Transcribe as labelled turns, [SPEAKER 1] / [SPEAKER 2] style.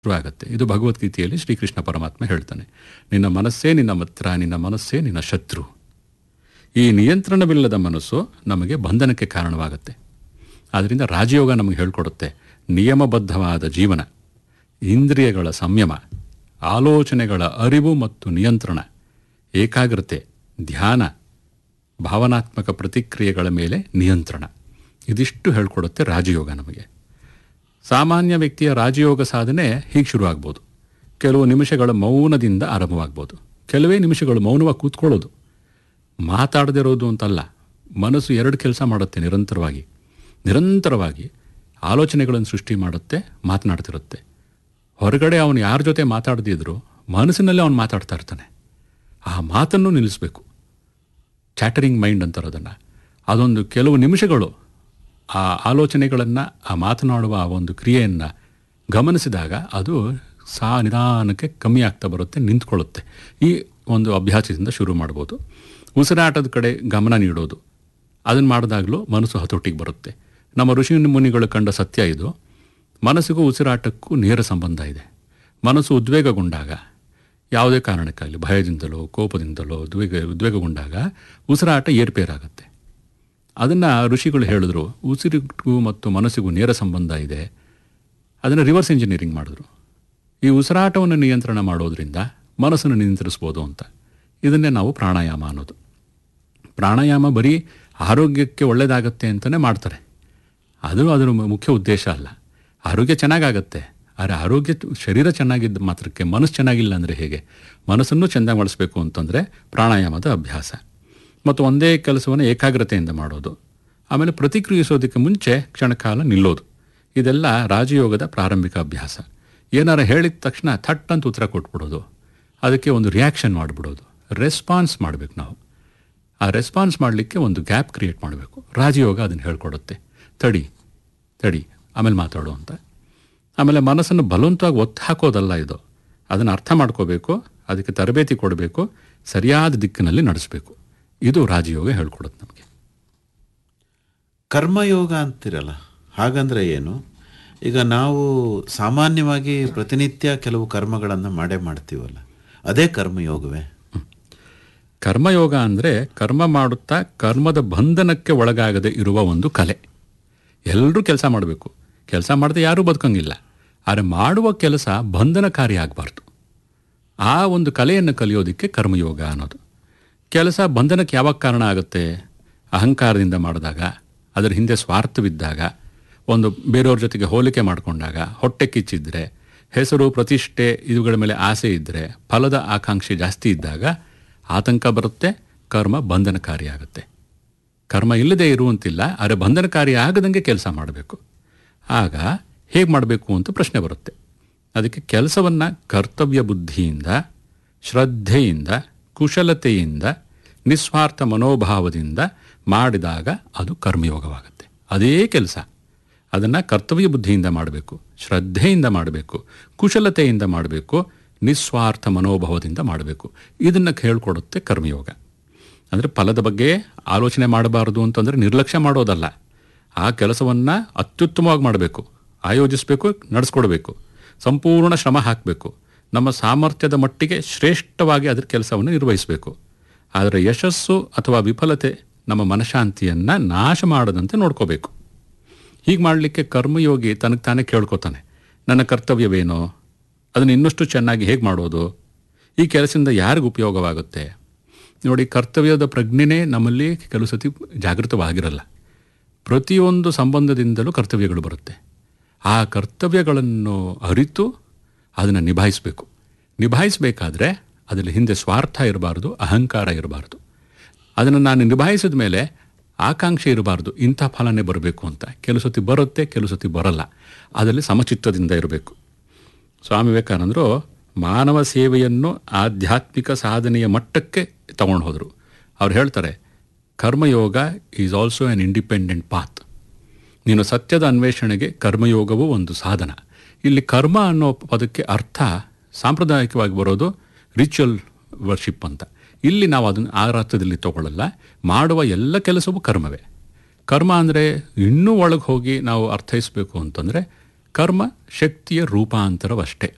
[SPEAKER 1] ಶುರುವಾಗುತ್ತೆ ಇದು ಭಗವದ್ಗೀತೆಯಲ್ಲಿ ಶ್ರೀಕೃಷ್ಣ ಪರಮಾತ್ಮ ಹೇಳ್ತಾನೆ ನಿನ್ನ ಮನಸ್ಸೇ ನಿನ್ನ ಮಿತ್ರ ನಿನ್ನ ಮನಸ್ಸೇ ನಿನ್ನ ಶತ್ರು ಈ ನಿಯಂತ್ರಣವಿಲ್ಲದ ಮನಸ್ಸು ನಮಗೆ ಬಂಧನಕ್ಕೆ ಕಾರಣವಾಗುತ್ತೆ ಆದ್ದರಿಂದ ರಾಜಯೋಗ ನಮಗೆ ಹೇಳ್ಕೊಡುತ್ತೆ ನಿಯಮಬದ್ಧವಾದ ಜೀವನ ಇಂದ್ರಿಯಗಳ ಸಂಯಮ ಆಲೋಚನೆಗಳ ಅರಿವು ಮತ್ತು ನಿಯಂತ್ರಣ ಏಕಾಗ್ರತೆ ಧ್ಯಾನ ಭಾವನಾತ್ಮಕ ಪ್ರತಿಕ್ರಿಯೆಗಳ ಮೇಲೆ ನಿಯಂತ್ರಣ ಇದಿಷ್ಟು ಹೇಳ್ಕೊಡುತ್ತೆ ರಾಜಯೋಗ ನಮಗೆ ಸಾಮಾನ್ಯ ವ್ಯಕ್ತಿಯ ರಾಜಯೋಗ ಸಾಧನೆ ಹೀಗೆ ಶುರುವಾಗ್ಬೋದು ಕೆಲವು ನಿಮಿಷಗಳ ಮೌನದಿಂದ ಆರಂಭವಾಗ್ಬೋದು ಕೆಲವೇ ನಿಮಿಷಗಳು ಮೌನವಾಗಿ ಕೂತ್ಕೊಳ್ಳೋದು ಮಾತಾಡದಿರೋದು ಅಂತಲ್ಲ ಮನಸ್ಸು ಎರಡು ಕೆಲಸ ಮಾಡುತ್ತೆ ನಿರಂತರವಾಗಿ ನಿರಂತರವಾಗಿ ಆಲೋಚನೆಗಳನ್ನು ಸೃಷ್ಟಿ ಮಾಡುತ್ತೆ ಮಾತನಾಡ್ತಿರುತ್ತೆ ಹೊರಗಡೆ ಅವನು ಯಾರ ಜೊತೆ ಮಾತಾಡದಿದ್ರು ಮನಸ್ಸಿನಲ್ಲೇ ಅವನು ಮಾತಾಡ್ತಾ ಇರ್ತಾನೆ ಆ ಮಾತನ್ನು ನಿಲ್ಲಿಸಬೇಕು ಚಾಟರಿಂಗ್ ಮೈಂಡ್ ಅಂತಾರೆ ಅದನ್ನು ಅದೊಂದು ಕೆಲವು ನಿಮಿಷಗಳು ಆ ಆಲೋಚನೆಗಳನ್ನು ಆ ಮಾತನಾಡುವ ಆ ಒಂದು ಕ್ರಿಯೆಯನ್ನು ಗಮನಿಸಿದಾಗ ಅದು ಸಾ ನಿಧಾನಕ್ಕೆ ಕಮ್ಮಿ ಆಗ್ತಾ ಬರುತ್ತೆ ನಿಂತ್ಕೊಳ್ಳುತ್ತೆ ಈ ಒಂದು ಅಭ್ಯಾಸದಿಂದ ಶುರು ಮಾಡ್ಬೋದು ಉಸಿರಾಟದ ಕಡೆ ಗಮನ ನೀಡೋದು ಅದನ್ನು ಮಾಡಿದಾಗಲೂ ಮನಸ್ಸು ಹತೋಟಿಗೆ ಬರುತ್ತೆ ನಮ್ಮ ಋಷಿ ಮುನಿಗಳು ಕಂಡ ಸತ್ಯ ಇದು ಮನಸ್ಸಿಗೂ ಉಸಿರಾಟಕ್ಕೂ ನೇರ ಸಂಬಂಧ ಇದೆ ಮನಸ್ಸು ಉದ್ವೇಗಗೊಂಡಾಗ ಯಾವುದೇ ಕಾರಣಕ್ಕಾಗಲಿ ಭಯದಿಂದಲೋ ಕೋಪದಿಂದಲೋ ಉದ್ವೇಗ ಉದ್ವೇಗಗೊಂಡಾಗ ಉಸಿರಾಟ ಏರ್ಪೇರಾಗುತ್ತೆ ಅದನ್ನು ಋಷಿಗಳು ಹೇಳಿದ್ರು ಉಸಿರಿಗೂ ಮತ್ತು ಮನಸ್ಸಿಗೂ ನೇರ ಸಂಬಂಧ ಇದೆ ಅದನ್ನು ರಿವರ್ಸ್ ಇಂಜಿನಿಯರಿಂಗ್ ಮಾಡಿದ್ರು ಈ ಉಸಿರಾಟವನ್ನು ನಿಯಂತ್ರಣ ಮಾಡೋದ್ರಿಂದ ಮನಸ್ಸನ್ನು ನಿಯಂತ್ರಿಸ್ಬೋದು ಅಂತ ಇದನ್ನೇ ನಾವು ಪ್ರಾಣಾಯಾಮ ಅನ್ನೋದು ಪ್ರಾಣಾಯಾಮ ಬರೀ ಆರೋಗ್ಯಕ್ಕೆ ಒಳ್ಳೆಯದಾಗತ್ತೆ ಅಂತಲೇ ಮಾಡ್ತಾರೆ ಅದು ಅದರ ಮುಖ್ಯ ಉದ್ದೇಶ ಅಲ್ಲ ಆರೋಗ್ಯ ಚೆನ್ನಾಗಾಗತ್ತೆ ಆದರೆ ಆರೋಗ್ಯ ಶರೀರ ಚೆನ್ನಾಗಿದ್ದ ಮಾತ್ರಕ್ಕೆ ಮನಸ್ಸು ಚೆನ್ನಾಗಿಲ್ಲ ಅಂದರೆ ಹೇಗೆ ಮನಸ್ಸನ್ನು ಚೆಂದಾಗಿ ಮಾಡಿಸ್ಬೇಕು ಅಂತಂದರೆ ಪ್ರಾಣಾಯಾಮದ ಅಭ್ಯಾಸ ಮತ್ತು ಒಂದೇ ಕೆಲಸವನ್ನು ಏಕಾಗ್ರತೆಯಿಂದ ಮಾಡೋದು ಆಮೇಲೆ ಪ್ರತಿಕ್ರಿಯಿಸೋದಕ್ಕೆ ಮುಂಚೆ ಕ್ಷಣಕಾಲ ನಿಲ್ಲೋದು ಇದೆಲ್ಲ ರಾಜಯೋಗದ ಪ್ರಾರಂಭಿಕ ಅಭ್ಯಾಸ ಏನಾರ ಹೇಳಿದ ತಕ್ಷಣ ಥಟ್ ಅಂತ ಉತ್ತರ ಕೊಟ್ಬಿಡೋದು ಅದಕ್ಕೆ ಒಂದು ರಿಯಾಕ್ಷನ್ ಮಾಡಿಬಿಡೋದು ರೆಸ್ಪಾನ್ಸ್ ಮಾಡಬೇಕು ನಾವು ಆ ರೆಸ್ಪಾನ್ಸ್ ಮಾಡಲಿಕ್ಕೆ ಒಂದು ಗ್ಯಾಪ್ ಕ್ರಿಯೇಟ್ ಮಾಡಬೇಕು ರಾಜಯೋಗ ಅದನ್ನು ಹೇಳ್ಕೊಡುತ್ತೆ ತಡಿ ತಡಿ ಆಮೇಲೆ ಮಾತಾಡು ಅಂತ ಆಮೇಲೆ ಮನಸ್ಸನ್ನು ಬಲವಂತವಾಗಿ ಒತ್ತು ಹಾಕೋದಲ್ಲ ಇದು ಅದನ್ನು ಅರ್ಥ ಮಾಡ್ಕೋಬೇಕು ಅದಕ್ಕೆ ತರಬೇತಿ ಕೊಡಬೇಕು ಸರಿಯಾದ ದಿಕ್ಕಿನಲ್ಲಿ ನಡೆಸಬೇಕು ಇದು ರಾಜಯೋಗ ಹೇಳ್ಕೊಡುತ್ತೆ ನಮಗೆ
[SPEAKER 2] ಕರ್ಮಯೋಗ ಅಂತಿರಲ್ಲ ಹಾಗಂದ್ರೆ ಏನು ಈಗ ನಾವು ಸಾಮಾನ್ಯವಾಗಿ ಪ್ರತಿನಿತ್ಯ ಕೆಲವು ಕರ್ಮಗಳನ್ನು ಮಾಡೇ ಮಾಡ್ತೀವಲ್ಲ ಅದೇ ಕರ್ಮಯೋಗವೇ
[SPEAKER 1] ಕರ್ಮಯೋಗ ಅಂದರೆ ಕರ್ಮ ಮಾಡುತ್ತಾ ಕರ್ಮದ ಬಂಧನಕ್ಕೆ ಒಳಗಾಗದೆ ಇರುವ ಒಂದು ಕಲೆ ಎಲ್ಲರೂ ಕೆಲಸ ಮಾಡಬೇಕು ಕೆಲಸ ಮಾಡದೆ ಯಾರೂ ಬದುಕಂಗಿಲ್ಲ ಆದರೆ ಮಾಡುವ ಕೆಲಸ ಬಂಧನಕಾರಿ ಆಗಬಾರ್ದು ಆ ಒಂದು ಕಲೆಯನ್ನು ಕಲಿಯೋದಕ್ಕೆ ಕರ್ಮಯೋಗ ಅನ್ನೋದು ಕೆಲಸ ಬಂಧನಕ್ಕೆ ಯಾವಾಗ ಕಾರಣ ಆಗುತ್ತೆ ಅಹಂಕಾರದಿಂದ ಮಾಡಿದಾಗ ಅದರ ಹಿಂದೆ ಸ್ವಾರ್ಥವಿದ್ದಾಗ ಒಂದು ಬೇರೆಯವ್ರ ಜೊತೆಗೆ ಹೋಲಿಕೆ ಮಾಡಿಕೊಂಡಾಗ ಹೊಟ್ಟೆ ಕಿಚ್ಚಿದ್ರೆ ಹೆಸರು ಪ್ರತಿಷ್ಠೆ ಇವುಗಳ ಮೇಲೆ ಆಸೆ ಇದ್ದರೆ ಫಲದ ಆಕಾಂಕ್ಷೆ ಜಾಸ್ತಿ ಇದ್ದಾಗ ಆತಂಕ ಬರುತ್ತೆ ಕರ್ಮ ಬಂಧನಕಾರಿಯಾಗುತ್ತೆ ಕರ್ಮ ಇಲ್ಲದೆ ಇರುವಂತಿಲ್ಲ ಆದರೆ ಬಂಧನಕಾರಿ ಆಗದಂಗೆ ಕೆಲಸ ಮಾಡಬೇಕು ಆಗ ಹೇಗೆ ಮಾಡಬೇಕು ಅಂತ ಪ್ರಶ್ನೆ ಬರುತ್ತೆ ಅದಕ್ಕೆ ಕೆಲಸವನ್ನು ಕರ್ತವ್ಯ ಬುದ್ಧಿಯಿಂದ ಶ್ರದ್ಧೆಯಿಂದ ಕುಶಲತೆಯಿಂದ ನಿಸ್ವಾರ್ಥ ಮನೋಭಾವದಿಂದ ಮಾಡಿದಾಗ ಅದು ಕರ್ಮಯೋಗವಾಗುತ್ತೆ ಅದೇ ಕೆಲಸ ಅದನ್ನು ಕರ್ತವ್ಯ ಬುದ್ಧಿಯಿಂದ ಮಾಡಬೇಕು ಶ್ರದ್ಧೆಯಿಂದ ಮಾಡಬೇಕು ಕುಶಲತೆಯಿಂದ ಮಾಡಬೇಕು ನಿಸ್ವಾರ್ಥ ಮನೋಭಾವದಿಂದ ಮಾಡಬೇಕು ಇದನ್ನು ಹೇಳ್ಕೊಡುತ್ತೆ ಕರ್ಮಯೋಗ ಅಂದರೆ ಫಲದ ಬಗ್ಗೆ ಆಲೋಚನೆ ಮಾಡಬಾರದು ಅಂತಂದರೆ ನಿರ್ಲಕ್ಷ್ಯ ಮಾಡೋದಲ್ಲ ಆ ಕೆಲಸವನ್ನು ಅತ್ಯುತ್ತಮವಾಗಿ ಮಾಡಬೇಕು ಆಯೋಜಿಸಬೇಕು ನಡೆಸ್ಕೊಡ್ಬೇಕು ಸಂಪೂರ್ಣ ಶ್ರಮ ಹಾಕಬೇಕು ನಮ್ಮ ಸಾಮರ್ಥ್ಯದ ಮಟ್ಟಿಗೆ ಶ್ರೇಷ್ಠವಾಗಿ ಅದರ ಕೆಲಸವನ್ನು ನಿರ್ವಹಿಸಬೇಕು ಆದರೆ ಯಶಸ್ಸು ಅಥವಾ ವಿಫಲತೆ ನಮ್ಮ ಮನಃಶಾಂತಿಯನ್ನು ನಾಶ ಮಾಡದಂತೆ ನೋಡ್ಕೋಬೇಕು ಹೀಗೆ ಮಾಡಲಿಕ್ಕೆ ಕರ್ಮಯೋಗಿ ತನಗೆ ತಾನೇ ಕೇಳ್ಕೊತಾನೆ ನನ್ನ ಕರ್ತವ್ಯವೇನೋ ಅದನ್ನು ಇನ್ನಷ್ಟು ಚೆನ್ನಾಗಿ ಹೇಗೆ ಮಾಡೋದು ಈ ಕೆಲಸದಿಂದ ಯಾರಿಗೂ ಉಪಯೋಗವಾಗುತ್ತೆ ನೋಡಿ ಕರ್ತವ್ಯದ ಪ್ರಜ್ಞೆನೇ ನಮ್ಮಲ್ಲಿ ಕೆಲವು ಸತಿ ಜಾಗೃತವಾಗಿರಲ್ಲ ಪ್ರತಿಯೊಂದು ಸಂಬಂಧದಿಂದಲೂ ಕರ್ತವ್ಯಗಳು ಬರುತ್ತೆ ಆ ಕರ್ತವ್ಯಗಳನ್ನು ಅರಿತು ಅದನ್ನು ನಿಭಾಯಿಸಬೇಕು ನಿಭಾಯಿಸಬೇಕಾದ್ರೆ ಅದರಲ್ಲಿ ಹಿಂದೆ ಸ್ವಾರ್ಥ ಇರಬಾರ್ದು ಅಹಂಕಾರ ಇರಬಾರ್ದು ಅದನ್ನು ನಾನು ನಿಭಾಯಿಸಿದ ಮೇಲೆ ಆಕಾಂಕ್ಷೆ ಇರಬಾರ್ದು ಇಂಥ ಫಲನೇ ಬರಬೇಕು ಅಂತ ಕೆಲವು ಸತಿ ಬರುತ್ತೆ ಕೆಲವು ಸತಿ ಬರಲ್ಲ ಅದರಲ್ಲಿ ಸಮಚಿತ್ತದಿಂದ ಇರಬೇಕು ಸ್ವಾಮಿ ವಿವೇಕಾನಂದರು ಮಾನವ ಸೇವೆಯನ್ನು ಆಧ್ಯಾತ್ಮಿಕ ಸಾಧನೆಯ ಮಟ್ಟಕ್ಕೆ ತಗೊಂಡು ಹೋದರು ಅವ್ರು ಹೇಳ್ತಾರೆ Karmayoga is also an independent path ನೀನು ಸತ್ಯದ ಅನ್ವೇಷಣೆಗೆ ಕರ್ಮಯೋಗವೂ ಒಂದು ಸಾಧನ ಇಲ್ಲಿ ಕರ್ಮ ಅನ್ನೋ ಪದಕ್ಕೆ ಅರ್ಥ ಸಾಂಪ್ರದಾಯಿಕವಾಗಿ ಬರೋದು ರಿಚುವಲ್ ವರ್ಷಿಪ್ ಅಂತ ಇಲ್ಲಿ ನಾವು ಅದನ್ನು ಆ ಅರ್ಥದಲ್ಲಿ ತಗೊಳ್ಳಲ್ಲ ಮಾಡುವ ಎಲ್ಲ ಕೆಲಸವೂ ಕರ್ಮವೇ ಕರ್ಮ ಅಂದರೆ ಇನ್ನೂ ಒಳಗೆ ಹೋಗಿ ನಾವು ಅರ್ಥೈಸಬೇಕು ಅಂತಂದರೆ ಕರ್ಮ ಶಕ್ತಿಯ ರೂಪಾಂತರವಷ್ಟೇ